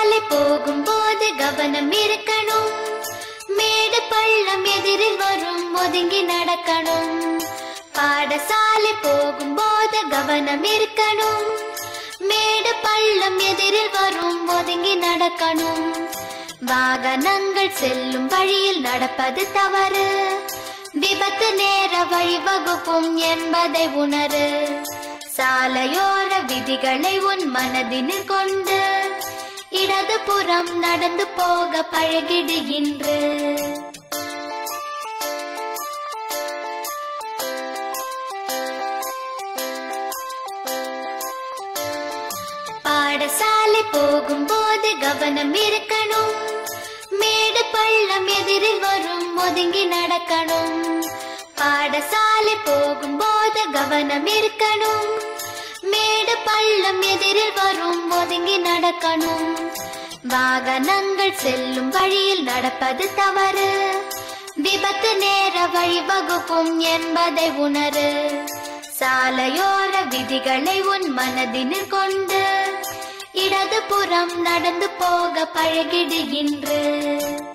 பாடசாலை போகும்போது கவனம் இருக்கணும் மேடு பள்ளம் எதிரில் வரும் ஒதுங்கி நடக்கணும் பாடசாலை போகும்போது கவனம் இருக்கணும் மேடு பள்ளம் எதிரில் வரும் ஒதுங்கி நடக்கணும் வாகனங்கள் செல்லும் வழியில் நடப்பது தவறு விபத்து நேர வழிவகுக்கும் என்பதை உணரு சாலையோர விதிகளை உன் மனதினில் கொண்டு இடது புறம் நடந்து போக பழகிடுகின்று பாடசாலை போகும்போது கவனம் இருக்கணும் மேடு பள்ளம் எதிரில் வரும் ஒதுங்கி நடக்கணும் பாடசாலை போகும்போது கவனம் இருக்கணும் மேடு பள்ளம் எதிரில் வரும் ஒதுங்கி நடக்கணும் வாகனங்கள் செல்லும் வழியில் நடப்பது தவறு விபத்து நேர வழிவகுக்கும் என்பதை உணரு சாலையோர விதிகளை உன் மனதினில் கொண்டு இடது புறம் நடந்து போக பழகிடுகின்று